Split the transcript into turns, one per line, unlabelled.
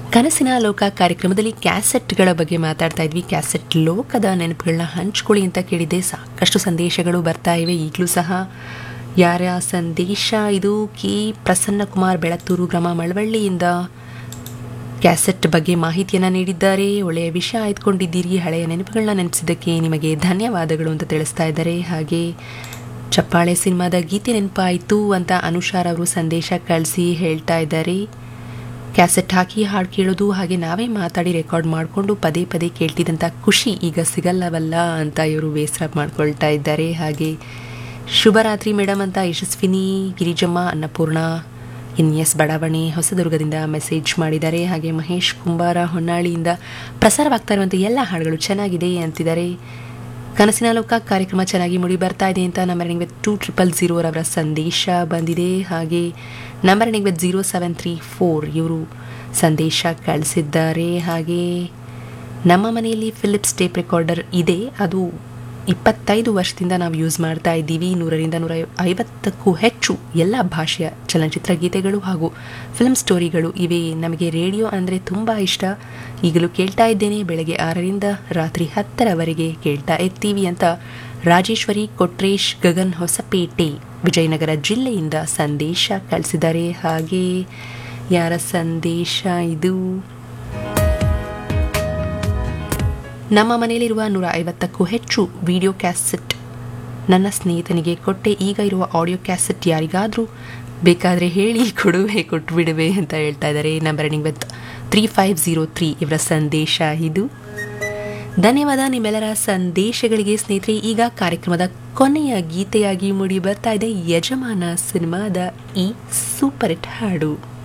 ಕನಸಿನ ಲೋಕ ಕಾರ್ಯಕ್ರಮದಲ್ಲಿ ಕ್ಯಾಸೆಟ್ಗಳ ಬಗ್ಗೆ ಮಾತಾಡ್ತಾ ಇದ್ವಿ ಕ್ಯಾಸೆಟ್ ಲೋಕದ ನೆನಪುಗಳನ್ನ ಹಂಚ್ಕೊಳ್ಳಿ ಅಂತ ಕೇಳಿದ್ದೆ ಸಾಕಷ್ಟು ಸಂದೇಶಗಳು ಬರ್ತಾ ಇವೆ ಈಗಲೂ ಸಹ ಯಾರ ಸಂದೇಶ ಇದು ಕೆ ಪ್ರಸನ್ನ ಕುಮಾರ್ ಬೆಳತ್ತೂರು ಗ್ರಾಮ ಮಳವಳ್ಳಿಯಿಂದ ಕ್ಯಾಸೆಟ್ ಬಗ್ಗೆ ಮಾಹಿತಿಯನ್ನು ನೀಡಿದ್ದಾರೆ ಒಳ್ಳೆಯ ವಿಷಯ ಆಯ್ದುಕೊಂಡಿದ್ದೀರಿ ಹಳೆಯ ನೆನಪುಗಳನ್ನ ನೆನಪಿಸಿದ್ದಕ್ಕೆ ನಿಮಗೆ ಧನ್ಯವಾದಗಳು ಅಂತ ತಿಳಿಸ್ತಾ ಇದ್ದಾರೆ ಹಾಗೆ ಚಪ್ಪಾಳೆ ಸಿನಿಮಾದ ಗೀತೆ ನೆನಪಾಯಿತು ಅಂತ ಅನುಷಾರ್ ಅವರು ಸಂದೇಶ ಕಳಿಸಿ ಹೇಳ್ತಾ ಇದ್ದಾರೆ ಕ್ಯಾಸೆಟ್ ಹಾಕಿ ಹಾಡು ಕೇಳೋದು ಹಾಗೆ ನಾವೇ ಮಾತಾಡಿ ರೆಕಾರ್ಡ್ ಮಾಡಿಕೊಂಡು ಪದೇ ಪದೇ ಕೇಳ್ತಿದ್ದಂಥ ಖುಷಿ ಈಗ ಸಿಗಲ್ಲವಲ್ಲ ಅಂತ ಇವರು ಬೇಸರ ಮಾಡ್ಕೊಳ್ತಾ ಇದ್ದಾರೆ ಹಾಗೆ ಶುಭರಾತ್ರಿ ಮೇಡಮ್ ಅಂತ ಯಶಸ್ವಿನಿ ಗಿರಿಜಮ್ಮ ಅನ್ನಪೂರ್ಣ ಎನ್ ಎಸ್ ಬಡಾವಣೆ ಹೊಸದುರ್ಗದಿಂದ ಮೆಸೇಜ್ ಮಾಡಿದ್ದಾರೆ ಹಾಗೆ ಮಹೇಶ್ ಕುಂಬಾರ ಹೊನ್ನಾಳಿಯಿಂದ ಪ್ರಸಾರವಾಗ್ತಾ ಇರುವಂಥ ಎಲ್ಲ ಹಾಡುಗಳು ಚೆನ್ನಾಗಿದೆ ಅಂತಿದ್ದಾರೆ ಕನಸಿನ ಲೋಕ ಕಾರ್ಯಕ್ರಮ ಚೆನ್ನಾಗಿ ಮುಡಿ ಬರ್ತಾ ಇದೆ ಅಂತ ನಮ್ಮ running with two triple zero ಅವರ ಸಂದೇಶ ಬಂದಿದೆ ಹಾಗೆ ನಮ್ಮ running with zero seven three four ಇವರು ಸಂದೇಶ ಕಳಿಸಿದ್ದಾರೆ ಹಾಗೆ ನಮ್ಮ ಮನೆಯಲ್ಲಿ ಫಿಲಿಪ್ಸ್ ಟೇಪ್ ರೆಕಾರ್ಡರ್ ಇದೆ ಅದು ಇಪ್ಪತ್ತೈದು ವರ್ಷದಿಂದ ನಾವು ಯೂಸ್ ಮಾಡ್ತಾ ಇದ್ದೀವಿ ನೂರರಿಂದ ನೂರ ಐವತ್ತಕ್ಕೂ ಹೆಚ್ಚು ಎಲ್ಲ ಭಾಷೆಯ ಚಲನಚಿತ್ರ ಗೀತೆಗಳು ಹಾಗೂ ಫಿಲ್ಮ್ ಸ್ಟೋರಿಗಳು ಇವೆ ನಮಗೆ ರೇಡಿಯೋ ಅಂದರೆ ತುಂಬ ಇಷ್ಟ ಈಗಲೂ ಕೇಳ್ತಾ ಇದ್ದೇನೆ ಬೆಳಗ್ಗೆ ಆರರಿಂದ ರಾತ್ರಿ ಹತ್ತರವರೆಗೆ ಕೇಳ್ತಾ ಇರ್ತೀವಿ ಅಂತ ರಾಜೇಶ್ವರಿ ಕೊಟ್ರೇಶ್ ಗಗನ್ ಹೊಸಪೇಟೆ ವಿಜಯನಗರ ಜಿಲ್ಲೆಯಿಂದ ಸಂದೇಶ ಕಳಿಸಿದ್ದಾರೆ ಹಾಗೆ ಯಾರ ಸಂದೇಶ ಇದು ನಮ್ಮ ಮನೆಯಲ್ಲಿರುವ ನೂರ ಐವತ್ತಕ್ಕೂ ಹೆಚ್ಚು ವಿಡಿಯೋ ಕ್ಯಾಸೆಟ್ ನನ್ನ ಸ್ನೇಹಿತನಿಗೆ ಕೊಟ್ಟೆ ಈಗ ಇರುವ ಆಡಿಯೋ ಕ್ಯಾಸೆಟ್ ಯಾರಿಗಾದರೂ ಬೇಕಾದರೆ ಹೇಳಿ ಕೊಡುವೆ ಕೊಟ್ಟು ಬಿಡುವೆ ಅಂತ ಹೇಳ್ತಾ ಇದ್ದಾರೆ number running with three five zero three ಇವರ ಸಂದೇಶ ಇದು ಧನ್ಯವಾದ ನಿಮ್ಮೆಲ್ಲರ ಸಂದೇಶಗಳಿಗೆ ಸ್ನೇಹಿತರೆ ಈಗ ಕಾರ್ಯಕ್ರಮದ ಕೊನೆಯ ಗೀತೆಯಾಗಿ ಮೂಡಿ ಬರ್ತಾ ಇದೆ ಯಜಮಾನ ಸಿನಿಮಾದ ಈ ಸೂಪರ್ ಹಿಟ್ ಹಾಡು